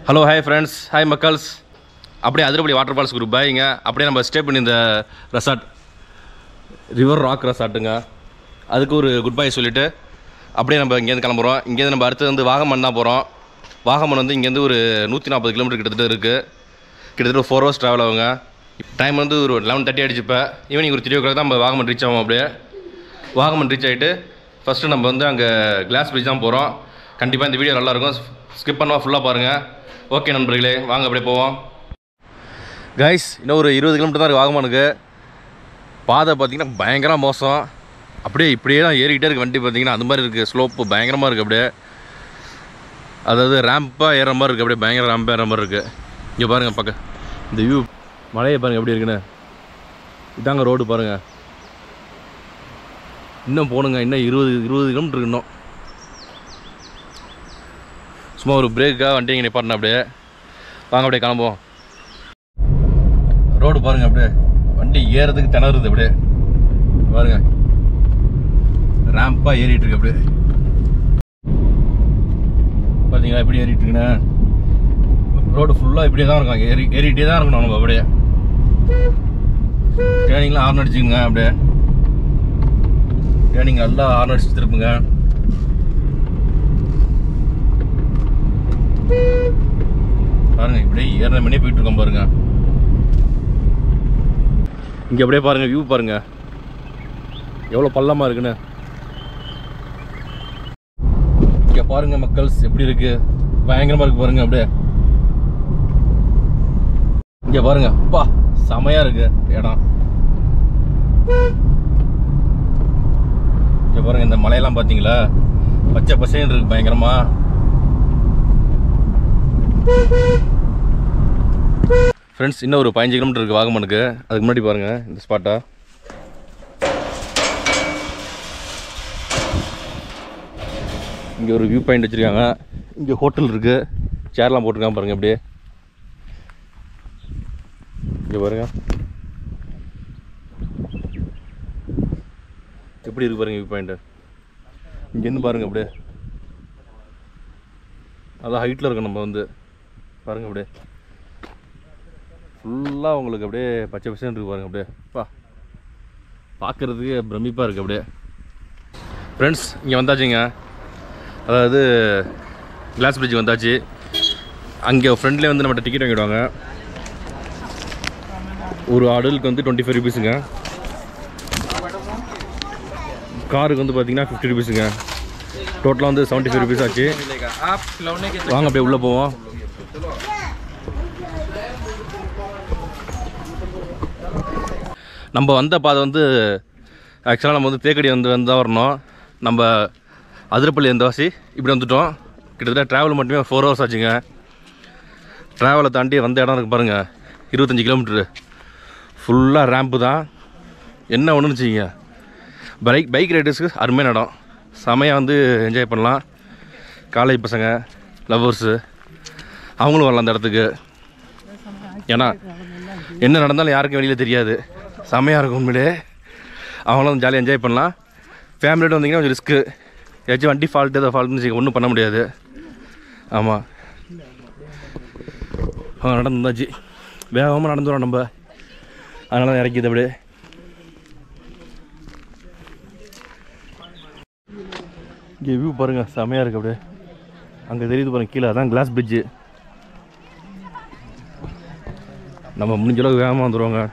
Hello hi friends hi மக்கள்ஸ் அப்படியே Athirappilly water falls group பாய்ங்க அப்படியே நம்ம ஸ்டே பண்ணி இந்த ரெசார்ட் ரிவர் ராக் ரெசார்ட்டுங்க அதுக்கு ஒரு குட் பை சொல்லிவிட்டு அப்படியே நம்ம இங்கேருந்து கிளம்புறோம் இங்கேருந்து நம்ம அடுத்து வந்து வாகமன் தான் போகிறோம் வாகமன் வந்து இங்கேருந்து ஒரு நூற்றி நாற்பது கிலோமீட்டர் கிட்டத்தட்ட இருக்குது கிட்டத்தட்ட ஃபோர் ஹவர்ஸ் ட்ராவல் ஆகுங்க டைம் வந்து ஒரு லெவன் தேர்ட்டி ஆகிடுச்சு இப்போ ஈவினிங் ஒரு த்ரீ ஓ கிளாக் தான் நம்ம வாகமன் ரீச் ஆகும் அப்படியே வாகமன் ரீச் ஆகிட்டு ஃபஸ்ட்டு நம்ம வந்து அங்கே கிளாஸ் பிரிட்ஜ் தான் போகிறோம் கண்டிப்பாக இந்த வீடியோ நல்லாயிருக்கும் ஸ்கிப் பண்ணுவா ஃபுல்லாக பாருங்கள் ஓகே நண்பர்களே வாங்க அப்படியே போவோம் கைஸ் இன்னும் ஒரு இருபது கிலோமீட்டர் தான் இருக்குது வாகமானுக்கு பாதை பார்த்தீங்கன்னா பயங்கர மோசம் அப்படியே இப்படியே தான் ஏறிக்கிட்டே இருக்குது வண்டி பார்த்தீங்கன்னா அந்த மாதிரி இருக்குது ஸ்லோப்பு பயங்கரமாக இருக்குது அப்படியே அதாவது ரேம்ப்பாக ஏற மாதிரி இருக்குது அப்படியே பயங்கர ரேம்ப்பாக ஏற மாதிரி இருக்குது இங்கே பாருங்கள் பக்கம் இந்த வியூ மலையை பாருங்கள் எப்படி இருக்குன்னு இதாங்க ரோடு பாருங்கள் இன்னும் போகணுங்க இன்னும் இருபது இருபது கிலோமீட்டர் இருக்கு இன்னும் சும்மா ஒரு பிரேக்காக வண்டி இங்கே நிப்பாட்டின அப்படியே வாங்க அப்படியே கிளம்புவோம் ரோடு பாருங்க அப்படியே வண்டி ஏறதுக்கு திணறுது அப்படியே பாருங்க ரேம்பாக ஏறிட்டு இருக்கு அப்படியே பார்த்தீங்களா எப்படி ஏறிட்டு இருக்குன்னு ரோடு ஃபுல்லாக இப்படியே தான் இருக்கும் ஏறி ஏறிட்டே தான் இருக்கணும் நம்ம அப்படியே டேர்னிங்லாம் ஹார்ன் அடிச்சுங்க அப்படியே டேர்னிங் நல்லா ஹார்ன் அடிச்சு திருப்புங்க பாருங்க இப்படியே ஏறின மணியே போயிட்டு இருக்கோம் பாருங்க இங்க அப்படியே பாருங்க வியூ பாருங்க எவ்வளவு பள்ளமா இருக்குன்னு இங்க பாருங்க மக்கள்ஸ் எப்படி இருக்கு பயங்கரமா இருக்கு பாருங்க அப்படியே இங்க பாருங்க அப்பா செமையா இருக்கு இடம் இங்க பாருங்க இந்த மலையெல்லாம் பாத்தீங்களா பச்சை பசேன்னு இருக்கு பயங்கரமா ஃப்ரெண்ட்ஸ் இன்னும் ஒரு பதினஞ்சு கிலோமீட்டர் இருக்குது வாகமனுக்கு அதுக்கு முன்னாடி பாருங்கள் இந்த ஸ்பாட்டா இங்கே ஒரு வியூ பாயிண்ட் வச்சுருக்காங்க இங்கே ஹோட்டல் இருக்குது சேர்லாம் போட்டிருக்காங்க பாருங்கள் அப்படியே இங்கே பாருங்க எப்படி இருக்கு பாருங்க வியூ பாயிண்ட்டு இங்கேருந்து பாருங்கள் அப்படியே அதான் ஹைட்டில் இருக்கோம் நம்ம வந்து பாருங்கள் அப்படியே ஃபுல்லாக உங்களுக்கு அப்படியே பச்சை பசங்க இருக்கு பாருங்க அப்படியே பா பார்க்குறதுக்கு பிரமிப்பாக இருக்குது அப்படியே ஃப்ரெண்ட்ஸ் இங்கே வந்தாச்சுங்க அதாவது கிளாஸ் பிரிட்ஜ் வந்தாச்சு அங்கே ஃப்ரெண்ட்லேயே வந்து நம்மகிட்ட டிக்கெட் வாங்கிடுவாங்க ஒரு அடலுக்கு வந்து டுவெண்ட்டி ஃபைவ் ருபீஸுங்க காருக்கு வந்து பார்த்தீங்கன்னா ஃபிஃப்டி ருபீஸுங்க டோட்டலாக வந்து செவன்ட்டி ஃபைவ் ருபீஸ் ஆச்சு வாங்க அப்படியே உள்ளே போவோம் நம்ம வந்த பாதை வந்து ஆக்சுவலாக நம்ம வந்து தேக்கடி வந்து வந்து தான் வரணும் நம்ம அதிரப்பள்ளி எந்த வாசி இப்படி வந்துட்டோம் கிட்டத்தட்ட ட்ராவல் மட்டுமே ஃபோர் ஹவர்ஸ் ஆச்சுங்க ட்ராவலை தாண்டி வந்த இடம் இருக்கு பாருங்கள் இருபத்தஞ்சி கிலோமீட்ரு ஃபுல்லாக ரேம்ப்பு தான் என்ன ஒன்றுன்னு வச்சுக்கிங்க பைக் பைக் ரைடர்ஸ்க்கு அருமையான இடம் செமையாக வந்து என்ஜாய் பண்ணலாம் காலேஜ் பசங்க லவ்வர்ஸு அவங்களும் வரலாம் அந்த இடத்துக்கு ஏன்னா என்ன நடந்தாலும் யாருக்கும் வெளியில் தெரியாது செமையாக இருக்கும் உண்மையிலே அவங்களும் ஜாலியாக என்ஜாய் பண்ணலாம் ஃபேமிலியோட வந்தீங்கன்னா கொஞ்சம் ரிஸ்க்கு ஏதாச்சும் வண்டி ஃபால்ட்டு ஏதோ ஃபால்ட்டுன்னு ஒன்றும் பண்ண முடியாது ஆமாம் ஆ நடந்து வந்தாச்சு வேகமாக நடந்து வரோம் நம்ம அதனால தான் இறக்கிது அப்படியே இங்கே வியூ பாருங்கள் செமையாக இருக்குது அப்படியே அங்கே தெரியுது பாருங்க கீழே அதான் கிளாஸ் பிரிட்ஜு நம்ம முடிஞ்ச அளவுக்கு வேகமாக வந்துடுவாங்க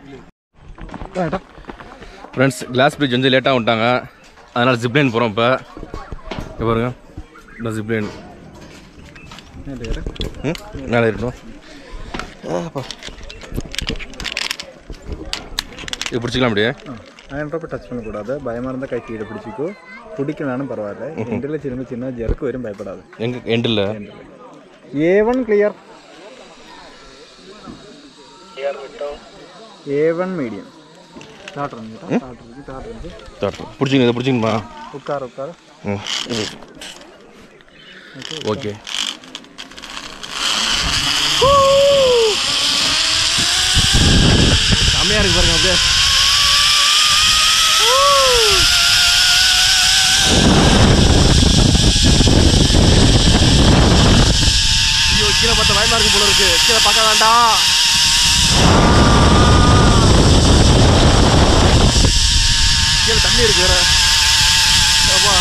ஃப்ரெண்ட்ஸ் கிளாஸ் பிரிட்ஜ் வந்து லேட்டாக வந்துட்டாங்க அதனால் ஜிப்லைன் போகிறோம் இப்போ இங்க பாருங்க இந்த ஜிப்லைன் ம் மேலே இருக்கணும் இது பிடிச்சிக்கலாம் அப்படியே அயன்ட்ராப்பை டச் பண்ணக்கூடாது பயமாக இருந்தால் கை கீழே பிடிச்சிக்கோ பிடிக்கலனாலும் பரவாயில்ல எண்டில் திரும்ப சின்ன ஜெருக்கு வரும் பயப்படாது எங்கே எண்டில் A one clear A one medium start start இருக்கு ஸ்டார்ட் இருக்கு பிடிச்சிங்க இதை பிடிச்சிங்கம்மா உட்கார் உட்கார் ம் ஓகே செம்மையாக இருக்கு பாருங்க அப்படியே ஐயோ கீழே கீழே பார்த்த பயமா இருக்கு போல இருக்கு கீழே பார்க்க வேண்டாம் கீழே தண்ணி இருக்கு வேற அப்பா.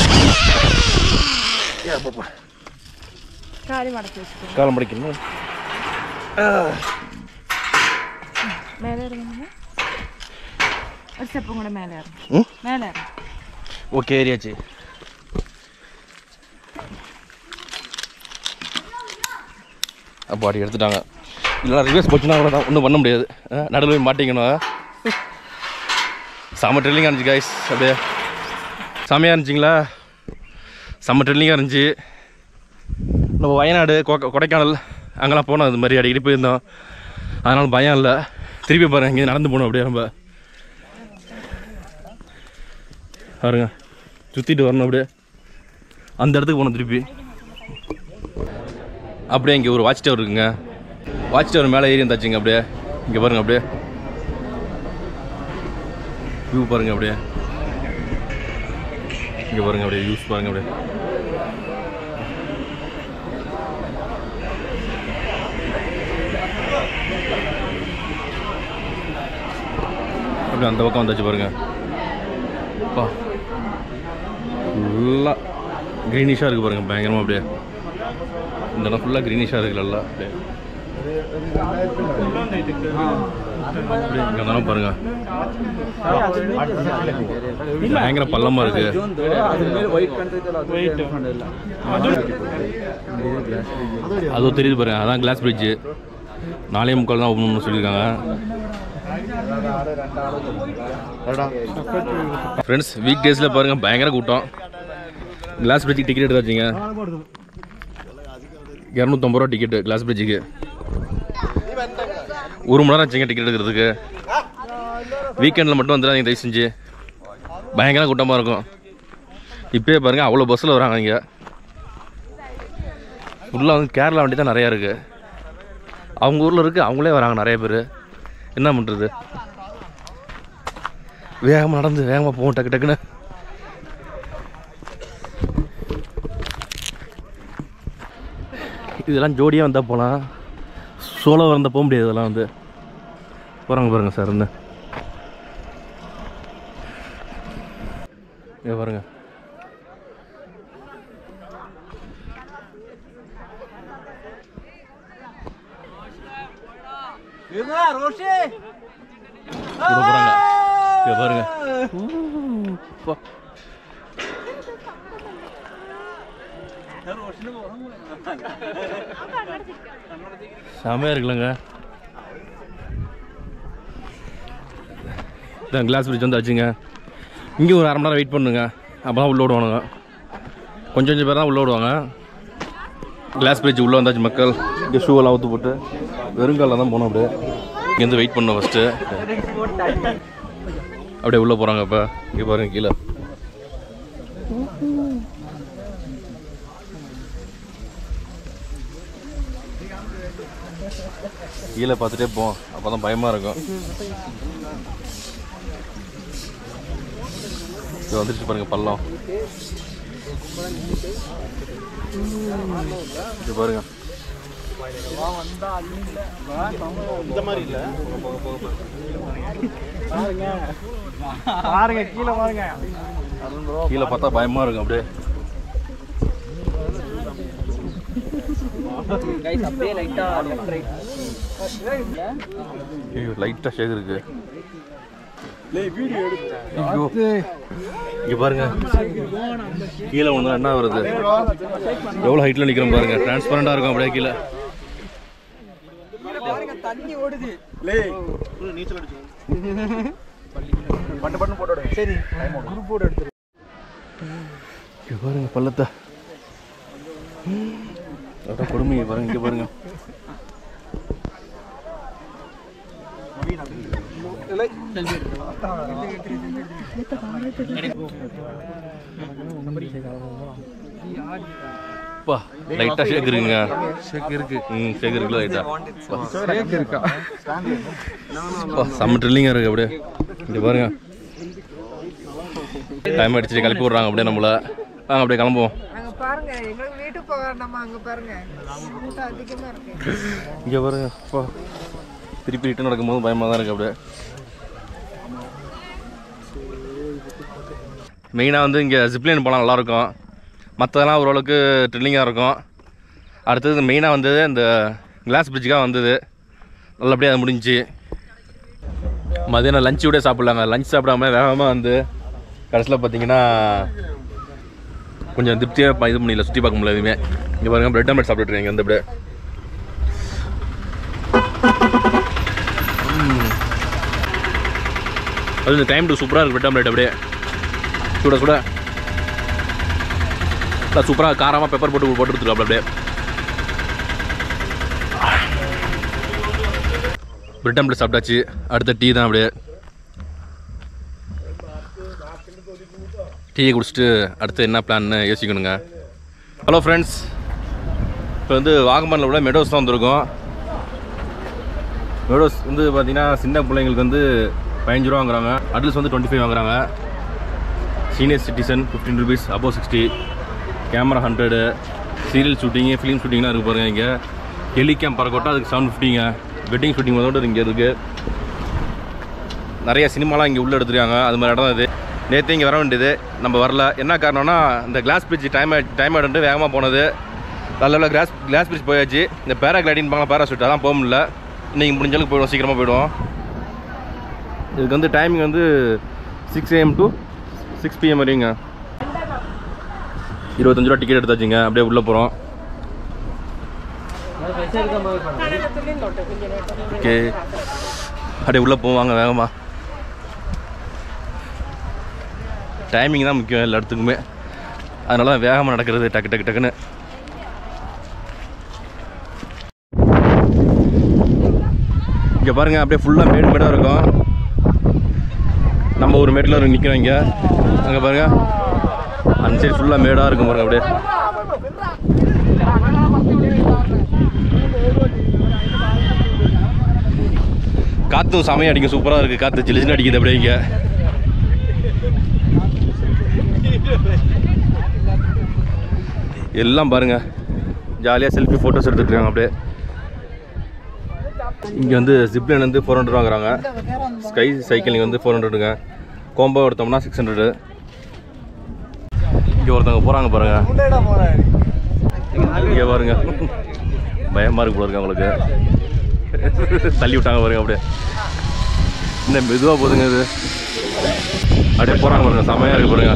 ஏ, அப்பப்பா. കാല് മടക്കി വെച്ചിട്ട് காலம் படிக்கணும் മേലെ ഇറങ്ങുന്നു ഒരു സ്റ്റെപ്പും കൂടെ മേലെ ഉം? ഇറങ്ങും മേലെ ഇറങ്ങും ஓகே ஏரியாச்சு அப்போ அடி எடுத்துட்டாங்க இல்லைனா ரிவர்ஸ் போச்சுன்னா அவ்வளோதான் ஒன்றும் பண்ண முடியாது நடுவில் போய் மாட்டிக்கணும் செம்ம ட்ரில்லிங்காக இருந்துச்சு கைஸ் அப்படியே செம்மையாக இருந்துச்சிங்களா செம்ம ட்ரில்லிங்காக இருந்துச்சு நம்ம வயநாடு கொ- கொடைக்கானல் அங்கெல்லாம் போனோம் அது மாதிரி அடிக்கடி போயிருந்தோம் அதனால் பயம் இல்லை திருப்பி பாருங்க இங்கே நடந்து போகணும் அப்படியே நம்ம பாருங்க சுற்றிட்டு வரணும் அப்படியே அந்த இடத்துக்கு போகணும் திருப்பி அப்படியே இங்கே ஒரு வாட்ச் டவர் இருக்குங்க வாட்ச் டவர் மேலே ஏறி இருந்தாச்சுங்க அப்படியே இங்கே பாருங்க அப்படியே வியூ பாருங்க அப்படியே இங்கே பாருங்க அப்படியே வியூஸ் பாருங்க அப்படியே அப்படியே அந்த பக்கம் வந்தாச்சு பாருங்க அப்பா ஃபுல்லாக க்ரீனிஷாக இருக்குது பாருங்க பயங்கரமாக அப்படியே இந்த இடம் ஃபுல்லாக க்ரீனிஷாக இருக்குது நல்லா அப்படியே அப்படியே இங்கே வந்தாலும் பாருங்க பயங்கர பள்ளமாக இருக்கு அதுவும் தெரியுது பாருங்க அதான் கிளாஸ் பிரிட்ஜு நாலே முக்கால் தான் ஓப்பன் சொல்லியிருக்காங்க ஃப்ரெண்ட்ஸ் வீக் டேஸில் பாருங்கள் பயங்கர கூட்டம் கிளாஸ் பிரிட்ஜுக்கு டிக்கெட் எடுத்தாச்சுங்க இரநூத்தம்பது ரூபா டிக்கெட்டு கிளாஸ் பிரிட்ஜுக்கு ஒரு மணி நேரம் ஆச்சுங்க டிக்கெட் எடுக்கிறதுக்கு வீக்கெண்டில் மட்டும் வந்துடாதீங்க தயவு செஞ்சு பயங்கர கூட்டமாக இருக்கும் இப்போயே பாருங்கள் அவ்வளோ பஸ்ஸில் வராங்க இங்கே ஃபுல்லாக வந்து கேரளா வண்டி தான் நிறையா இருக்குது அவங்க ஊரில் இருக்குது அவங்களே வராங்க நிறைய பேர் என்ன பண்ணுறது வேகமாக நடந்து வேகமாக போவோம் டக்கு டக்குன்னு இதெல்லாம் ஜோடியாக வந்தால் போகலாம் சோலோ வந்தால் போக முடியாது இதெல்லாம் வந்து போகிறாங்க பாருங்க சார் இருந்து இங்கே பாருங்க கூட போகிறாங்க இங்கே பாருங்க ஊ, பா. செமையாக இருக்குல்லங்க இதான் கிளாஸ் பிரிட்ஜ் வந்து வச்சுங்க இங்கே ஒரு அரை மணி நேரம் வெயிட் பண்ணுங்க அப்போ தான் உள்ளே விடுவானுங்க கொஞ்சம் கொஞ்சம் பேர் தான் உள்ளே விடுவாங்க கிளாஸ் பிரிட்ஜ் உள்ளே வந்தாச்சு மக்கள் இங்கே ஷூவெல்லாம் ஊற்று போட்டு வெறுங்காலில் தான் போனோம் அப்படியே இங்கேருந்து வெயிட் பண்ணோம் ஃபஸ்ட்டு அப்படியே உள்ளே போகிறாங்க இப்போ இங்கே பாருங்க கீழே கீழே பார்த்துட்டே போவோம் அப்போ தான் பயமாக இருக்கும் இது வந்துருச்சு பாருங்க பள்ளம் இது பாருங்க பாருங்க கீழே பாருங்க கீழே பார்த்தா பயமா இருக்கும் அப்படியே ஐயோ லைட்டாக ஷேக் இருக்கு ஐயோ இங்க பாருங்க கீழே ஒன்று என்ன வருது எவ்வளோ ஹைட்டில் நிற்கிறோம் பாருங்க டிரான்ஸ்பரண்டாக இருக்கும் அப்படியே கீழே பட்டு பட்டு போட்டு விடுங்க சரி குரூப் போட்டு எடுத்து இங்க பாருங்க பள்ளத்தை அதான் கொடுமையை பாருங்க இங்க பாருங்க பா லைட்டா ஷேக் இருக்குங்க ஷேக் இருக்கு ம் ஷேக் இருக்குல்ல லைட்டா இருக்கா பா செம்ம ட்ரில்லிங்காக இருக்கு அப்படியே இங்க பாருங்க டைம் அடிச்சுட்டு கிளப்பி விட்றாங்க அப்படியே நம்மள வாங்க அப்படியே கிளம்புவோம் அங்க பாருங்க பாருங்க எங்களுக்கு வீட்டுக்கு போக வேண்டாமா அங்க பாருங்க கூட்டம் அதிகமா இருக்கு இங்கே பாருங்க அப்பா திருப்பி ரிட்டன் நடக்கும்போது பயமாக தான் இருக்குது அப்படியே மெயினாக வந்து இங்கே ஜிப்லைன் போனால் நல்லாயிருக்கும் மற்றதெல்லாம் ஓரளவுக்கு ட்ரில்லிங்காக இருக்கும் அடுத்தது மெயினாக வந்தது இந்த கிளாஸ் பிரிட்ஜுக்காக வந்தது நல்லபடியாக அது முடிஞ்சுச்சு மதியானம் லஞ்சு கூட சாப்பிட்லாங்க லஞ்ச் சாப்பிடாம வேகமாக வந்து கடைசியில் பார்த்தீங்கன்னா கொஞ்சம் திருப்தியாக இது முடியல சுற்றி பார்க்க முடியல எதுவுமே இங்கே பாருங்க பிரெட் ஆம்லெட் சாப்பிட்டுட்டு இருக்கேன் வந்து அப்படியே அது இந்த டைம் டூ சூப்பராக இருக்கு பிரெட் ஆம்லெட் அப்படியே சுட சுட நல்லா சூப்பராக காரமாக பெப்பர் போட்டு போட்டு கொடுத்துருக்காப்ல அப்படியே பிரெட் ஆம்லெட் சாப்பிட்டாச்சு அடுத்த டீ தான் அப்படியே டீயை குடிச்சிட்டு அடுத்து என்ன பிளான்னு யோசிக்கணுங்க ஹலோ ஃப்ரெண்ட்ஸ் இப்போ வந்து வாகமனில் உள்ள மெடோஸ் தான் வந்திருக்கோம் மெடோஸ் வந்து பார்த்தீங்கன்னா சின்ன பிள்ளைங்களுக்கு வந்து பதினஞ்சு ரூபா வாங்குறாங்க அடல்ட்ஸ் வந்து டுவெண்ட்டி ஃபைவ் வாங்குறாங்க senior citizen fifteen rupees above sixty camera hundred serial ஷூட்டிங்கு ஃபிலிம் ஷூட்டிங்லாம் இருக்குது பாருங்க இங்கே ஹெலிகேம் பறக்கோட்டா அதுக்கு செவன் ஃபிஃப்டிங்க வெட்டிங் ஷூட்டிங் முதல்ல இங்கே இருக்குது நிறைய சினிமாலாம் இங்கே உள்ளே எடுத்துருக்காங்க அது மாதிரி இடம் தான் இது நேற்று இங்கே வர வேண்டியது நம்ம வரல என்ன காரணம்னா இந்த கிளாஸ் பிரிட்ஜ் டைம் டைம் ஆகிட்டு வேகமாக போனது நல்ல நல்ல கிளாஸ் கிளாஸ் பிரிட்ஜ் போயாச்சு இந்த பேராகிளைடிங் பாங்க பேராசூட் அதெல்லாம் போக முடியல இன்றைக்கி முடிஞ்ச அளவுக்கு போயிடுவோம் சீக்கிரமாக போயிடுவோம் இதுக்கு வந்து டைமிங் வந்து six AM to six PM வரையுங்க இருபத்தஞ்சு ரூபா டிக்கெட் எடுத்தாச்சுங்க அப்படியே உள்ளே போகிறோம் ஓகே அப்படியே உள்ளே போவாங்க வேகமாக டைமிங் தான் முக்கியம் எல்லா இடத்துக்குமே அதனால தான் வேகமாக நடக்கிறது டக்கு டக்கு டக்குன்னு இங்கே பாருங்கள் அப்படியே ஃபுல்லாக மேடு மேடாக இருக்கும் நம்ம ஒரு மேட்டில் ஒரு நிற்கிறோம் இங்கே அங்கே பாருங்க அந்த சைடு ஃபுல்லாக மேடாக இருக்கும் பாருங்க அப்படியே காற்றும் செமையாக அடிக்கும் சூப்பராக இருக்குது காற்று சில்லு சின்ன அடிக்குது அப்படியே இங்கே எல்லாம் பாருங்க ஜாலியாக செல்ஃபி ஃபோட்டோஸ் எடுத்துட்டு இருக்காங்க அப்படியே இங்கே வந்து ஜிப்லைன் வந்து ஃபோர் ஹண்ட்ரட் வாங்குறாங்க ஸ்கை சைக்கிளிங் வந்து ஃபோர் ஹண்ட்ரடுங்க கோம்போ எடுத்தோம்னா சிக்ஸ் ஹண்ட்ரடு இங்கே ஒருத்தவங்க போகிறாங்க பாருங்க இங்கே பாருங்க பயமாக இருக்கு போல இருக்கு அவங்களுக்கு தள்ளி விட்டாங்க பாருங்க அப்படியே இந்த மெதுவாக போதுங்க இது அப்படியே போகிறாங்க பாருங்க செமையாக இருக்கு பாருங்க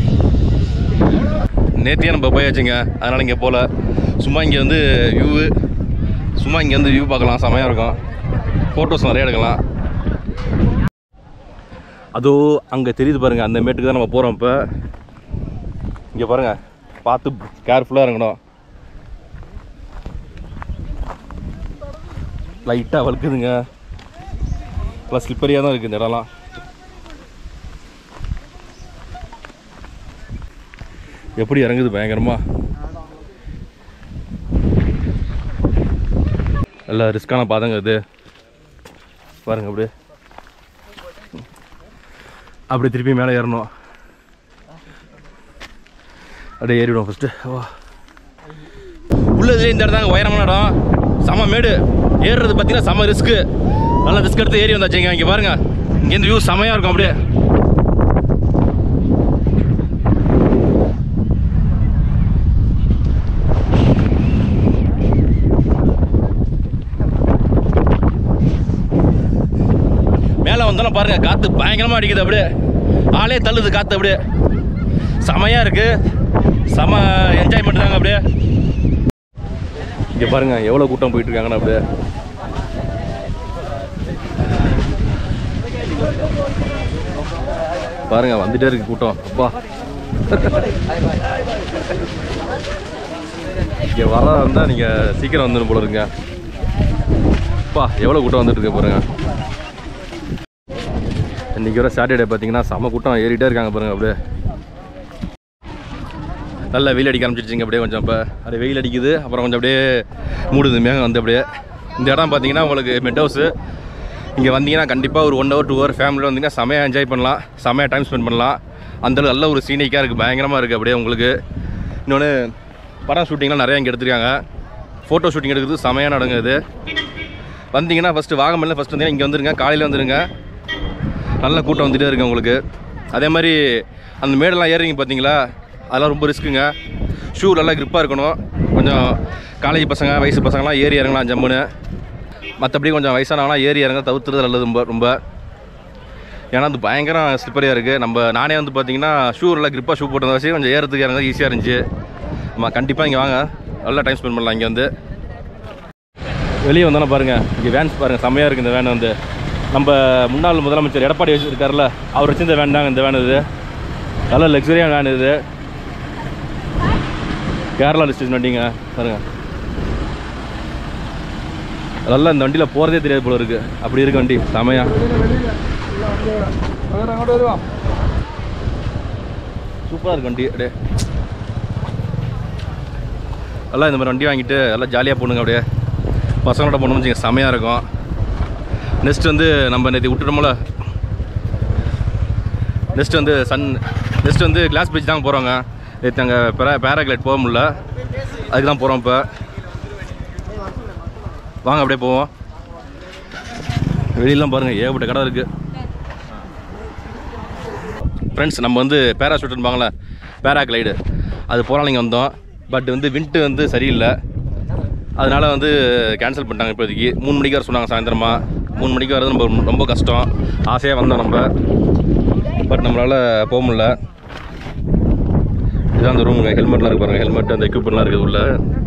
நேத்தியே நம்ம போயாச்சுங்க அதனால் இங்கே போகல சும்மா இங்கே வந்து வியூவு சும்மா இங்கே வந்து வியூ பார்க்கலாம் செமையாக இருக்கும் ஃபோட்டோஸ் நிறைய எடுக்கலாம் அதோ அங்கே தெரியுது பாருங்க அந்த மேட்டுக்கு தான் நம்ம போகிறோம் இப்போ இங்கே பாருங்க பார்த்து கேர்ஃபுல்லாக இறங்கணும் லைட்டாக வழுக்குதுங்க நல்லா ஸ்லிப்பரியாக தான் இருக்குது இந்த இடம்லாம் எப்படி இறங்குது பயங்கரமா நல்லா ரிஸ்க்கான பாதங்க இது பாருங்க அப்படியே அப்படியே திருப்பி மேலே ஏறணும் அப்படியே ஏறிவிடும் ஃபஸ்ட்டு வா உள்ளதுலேயே இந்த இடம் தாங்க உயரமான இடம் செம மேடு ஏறுறது பார்த்தீங்கன்னா செம ரிஸ்க்கு நல்லா ரிஸ்க் எடுத்து ஏறி வந்தாச்சுங்க இங்கே பாருங்க இங்கேருந்து வியூ செமையாக இருக்கும் அப்படியே மேலே வந்தாலும் பாருங்க காற்று பயங்கரமாக அடிக்குது அப்படியே ஆளே தள்ளுது காற்று அப்படியே செமையாக இருக்கு செம என்ஜாய்மெண்ட் தாங்க அப்படியே இங்கே பாருங்க எவ்வளோ கூட்டம் போயிட்டு இருக்காங்கன்னு அப்படியே பாருங்க வந்துட்டே இருக்கு கூட்டம் அப்பா இங்கே வர வந்தால் நீங்கள் சீக்கிரம் வந்துடும் போல இருங்க அப்பா எவ்வளோ கூட்டம் வந்துட்டு இருக்கு பாருங்க இன்னைக்கு வர சாட்டர்டே பார்த்தீங்கன்னா செம கூட்டம் ஏறிட்டே இருக்காங்க பாருங்க அப்படியே நல்லா வெயில் அடிக்க ஆரம்பிச்சிருச்சுங்க அப்படியே கொஞ்சம் இப்போ அப்படியே வெயில் அடிக்குது அப்புறம் கொஞ்சம் அப்படியே மூடுது மேகம் வந்து அப்படியே இந்த இடம் பார்த்தீங்கன்னா உங்களுக்கு மெட் ஹவுஸு இங்கே வந்தீங்கன்னா கண்டிப்பாக ஒரு ஒன் ஹவர் டூ ஹவர் ஃபேமிலியில் வந்தீங்கன்னா செமையாக என்ஜாய் பண்ணலாம் செமையாக டைம் ஸ்பெண்ட் பண்ணலாம் அந்தளவு நல்ல ஒரு சீனிக்காக இருக்குது பயங்கரமாக இருக்குது அப்படியே உங்களுக்கு இன்னொன்று படம் ஷூட்டிங்லாம் நிறையா இங்கே எடுத்திருக்காங்க ஃபோட்டோ ஷூட்டிங் எடுக்கிறது செமையான இடங்க இது வந்தீங்கன்னா ஃபஸ்ட்டு வாகமல்ல ஃபஸ்ட்டு வந்தீங்கன்னா இங்கே வந்துருங்க காலையில் வந்துருங்க நல்ல கூட்டம் வந்துகிட்டே இருக்கு உங்களுக்கு அதே மாதிரி அந்த மேடெல்லாம் ஏறிங்க பார்த்தீங்களா அதெல்லாம் ரொம்ப ரிஸ்க்குங்க ஷூ நல்லா grip-ஆ இருக்கணும் கொஞ்சம் காலேஜ் பசங்க வயசு பசங்களாம் ஏறி இறங்கலாம் ஜம்முன்னு மற்றபடி கொஞ்சம் வயசானவங்களாம் ஏறி இறங்க தவிர்த்துறது நல்லது ரொம்ப ரொம்ப ஏன்னா அது பயங்கரம் ஸ்லிப்பரியாக இருக்குது நம்ம நானே வந்து பார்த்தீங்கன்னா ஷூ நல்லா grip-ஆ ஷூ போட்டிருந்தா வச்சு கொஞ்சம் ஏறதுக்கு இறங்க ஈஸியாக இருந்துச்சு ஆமாம் கண்டிப்பாக இங்கே வாங்க நல்லா டைம் ஸ்பெண்ட் பண்ணலாம் இங்கே வந்து வெளியே வந்தோன்னா பாருங்கள் இங்கே வேன்ஸ் பாருங்கள் செம்மையாக இருக்குது இந்த வேன் வந்து நம்ம முன்னாள் முதலமைச்சர் எடப்பாடி வச்சிருக்காருல்ல அவர் வச்சிருந்த வேன் தாங்க இந்த வேன் இது நல்ல லக்ஸரியான வேன் இது கேரளா டிஸ்ட்ரிக்ட் வண்டிங்க பாருங்க நல்லா இந்த வண்டியில் போகிறதே தெரியாது போல இருக்கு அப்படி இருக்கு வண்டி செமையா சூப்பராக இருக்கு வண்டி அப்படியே நல்லா இந்த மாதிரி வண்டி வாங்கிட்டு நல்லா ஜாலியாக போகணுங்க அப்படியே பசங்களோட போகணும்னு வச்சுங்க செமையாக இருக்கும் நெக்ஸ்ட் வந்து நம்ம நேற்று விட்டுட்டோம்ல நெக்ஸ்ட் வந்து சன் நெக்ஸ்ட் வந்து கிளாஸ் பிரிட்ஜ் தான் போகிறோங்க நேற்று அங்கே பேரா பேராகிளைட் போக முடியல அதுக்கு தான் போகிறோம் இப்போ வாங்க அப்படியே போவோம் வெளியெல்லாம் பாருங்கள் ஏகப்பட்ட கடை இருக்குது ஃப்ரெண்ட்ஸ் நம்ம வந்து பேராஷூட்டுன்னு பேராகிளைடு அது போகலாம் நீங்கள் வந்தோம் பட் வந்து விண்ட்டு வந்து சரியில்லை அதனால வந்து கேன்சல் பண்ணிட்டாங்க இப்போதைக்கு மூணு மணிக்கு வர சொன்னாங்க சாயந்தரமா மூணு மணிக்கு வரது நம்ம ரொம்ப கஷ்டம் ஆசையாக வந்தோம் நம்ம பட் நம்மளால் போக முடியல இதான் அந்த ரூமுங்க ஹெல்மெட்லாம் இருக்கு பாருங்க ஹெல்மெட் அந்த எக்யூப்மெண்ட்லாம் இருக்குது உள்ள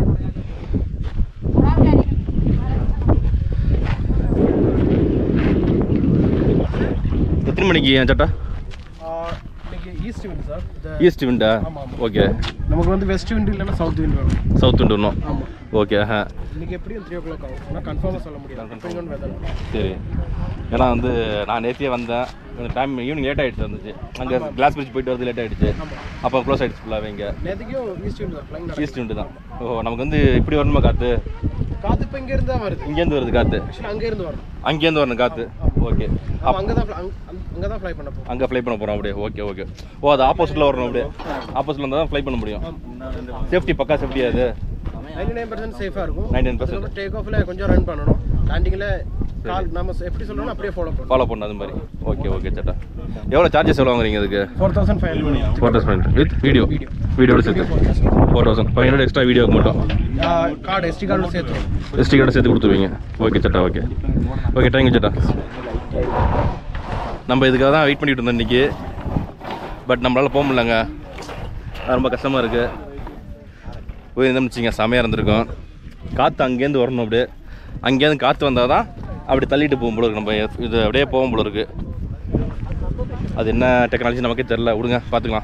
எத்தனை மணிக்கு ஏன் சட்டா இன்னைக்கு ஈஸ்ட் விண்ட் சார் இந்த ஈஸ்ட் விண்டா ஓகே நமக்கு வந்து வெஸ்ட் விண்ட் இல்லைன்னா சவுத் விண்ட் வேணும் சவுத் விண்டு வரணும் ஆமாம் ஓகே ஆ இன்னைக்கு எப்படியும் த்ரீ ஓ கிளாக் ஆகும் ஆனால் கன்ஃபார்மாக சொல்ல முடியாது டிபெண்ட் ஆன் வெதர் சரி ஏன்னா வந்து நான் நேத்தியே வந்தேன் கொஞ்சம் டைம் ஈவினிங் லேட் ஆகிடுச்சு வந்துச்சு அங்கே கிளாஸ் பிரிட்ஜ் போயிட்டு வரது லேட் ஆகிடுச்சு அப்போ க்ளோஸ் ஆகிடுச்சு ஃபுல்லாகவே இங்கே நேற்றுக்கும் east wind sir flying east wind தான் ஓ நமக்கு வந்து இப்படி வரணுமா காற்று காற்று இப்போ இங்கேருந்து தான் வருது இங்கேருந்து வருது காற்று ஆக்சுவலி அங்கேருந்து வரணும் அங்கேருந்து வரணும் காற்று ஓகே அப்போ அங்கே தான் அங்கே தான் ஃப்ளை பண்ண போகிறோம் அங்கே ஃப்ளை பண்ண போகிறோம் அப்படியே ஓகே ஓகே ஓ அது ஆப்போசிட்டில் வரணும் அப்படியே ஆப்போசிட்டில் இருந்தால் தான் ஃப்ளை பண்ண முடியும் சேஃப்டி பக்கா சேஃப்டி அது நைன்டி நைன் பர்சன்ட் சேஃபாக இருக்கும் 99% டேக் ஆஃபில் கொஞ்சம் ரன் பண்ணணும் லேண்டிங்கில் கால் நம்ம எப்படி சொல்லணும் அப்படியே ஃபாலோ பண்ணணும் ஃபாலோ பண்ண அது மாதிரி ஓகே ஓகே சேட்டா எவ்வளோ சார்ஜஸ் எவ்வளோ வாங்குறீங்க அதுக்கு four thousand five hundred four thousand with video வீடியோட சேர்த்து four thousand five hundred extra வீடியோக்கு மட்டும் கார்டு எஸ்டி கார்டு சேர்த்து எஸ்டி கார்டை சேர்த்து கொடுத்துருவீங்க ஓகே சட்டா ஓகே ஓகே தேங்க்யூ சட்டா நம்ம இதுக்காக தான் வெயிட் பண்ணிட்டு இருந்தோம் இன்றைக்கி பட் நம்மளால் போக முடியலங்க அது ரொம்ப கஷ்டமாக இருக்குது போயிருந்தோம்னு வச்சுங்க செமையாக இருந்திருக்கும் காற்று அங்கேருந்து வரணும் அப்படியே அங்கேருந்து காற்று வந்தால் தான் அப்படி தள்ளிட்டு போகும் போல இருக்கு நம்ம இது அப்படியே போகும் போல இருக்கு அது என்ன டெக்னாலஜி நமக்கே தெரில விடுங்க பார்த்துக்கலாம்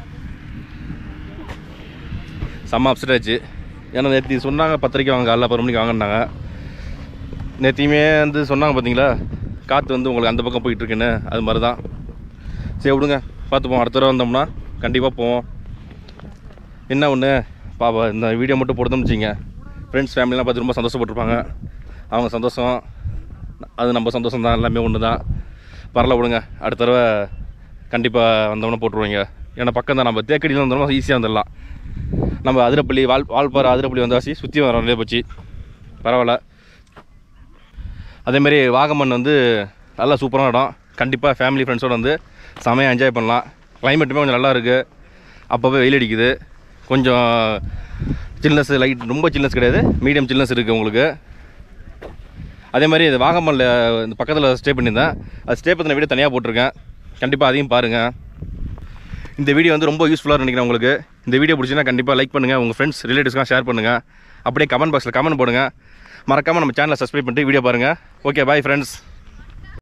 செம்ம அப்செட் ஆச்சு ஏன்னா நேற்று சொன்னாங்க பத்தரைக்கு வாங்க காலைல பத்து மணிக்கு வாங்கினாங்க நேற்றையுமே வந்து சொன்னாங்க பார்த்தீங்களா காற்று வந்து உங்களுக்கு அந்த பக்கம் போயிட்டு இருக்குன்னு அது மாதிரி தான் சரி விடுங்க பார்த்துப்போம் அடுத்த தடவை வந்தோம்னா கண்டிப்பாக போவோம் என்ன ஒன்று பாப்பா இந்த வீடியோ மட்டும் போடுதோம்னு வச்சிங்க ஃப்ரெண்ட்ஸ் ஃபேமிலிலாம் பார்த்து ரொம்ப சந்தோஷப்பட்டிருப்பாங்க அவங்க சந்தோஷம் அது நம்ம சந்தோஷம் தான் எல்லாமே ஒன்று தான் பரவாயில்ல விடுங்க அடுத்த தடவை கண்டிப்பாக வந்தோம்னா போட்டுருவீங்க ஏன்னா பக்கம் தான் நம்ம தேக்கடியில் வந்தோம்னா ஈஸியாக வந்துடலாம் நம்ம அதிரப்பள்ளி வால் வால்பாறை அதிரப்பள்ளி வந்தாச்சு சுற்றி வரோம் நிறைய போச்சு பரவாயில்ல அதேமாரி வாகமன் வந்து நல்லா சூப்பரான இடம் கண்டிப்பாக ஃபேமிலி ஃப்ரெண்ட்ஸோடு வந்து செமையாக என்ஜாய் பண்ணலாம் கிளைமேட்டுமே கொஞ்சம் நல்லா இருக்குது அப்போவே வெயில் அடிக்குது கொஞ்சம் சில்னஸ் லைட் ரொம்ப சில்னஸ் கிடையாது மீடியம் சில்னஸ் இருக்குது உங்களுக்கு அதே மாதிரி இது வாகமனில் இந்த பக்கத்தில் ஸ்டே பண்ணியிருந்தேன் அது ஸ்டே பற்றின வீடியோ தனியாக போட்டிருக்கேன் கண்டிப்பாக அதையும் பாருங்கள் இந்த வீடியோ வந்து ரொம்ப யூஸ்ஃபுல்லாக நினைக்கிறேன் உங்களுக்கு இந்த வீடியோ பிடிச்சிங்கன்னா கண்டிப்பாக லைக் பண்ணுங்கள் உங்கள் ஃப்ரெண்ட்ஸ் ரிலேட்டிவ்ஸ்லாம் ஷேர் பண்ணுங்கள் அப்படியே கமெண்ட் பாக்ஸில் கமெண்ட் போடுங்க மறக்காமல் நம்ம சேனலை சப்ஸ்கிரைப் பண்ணிட்டு வீடியோ பாருங்கள் ஓகே பாய் ஃப்ரெண்ட்ஸ்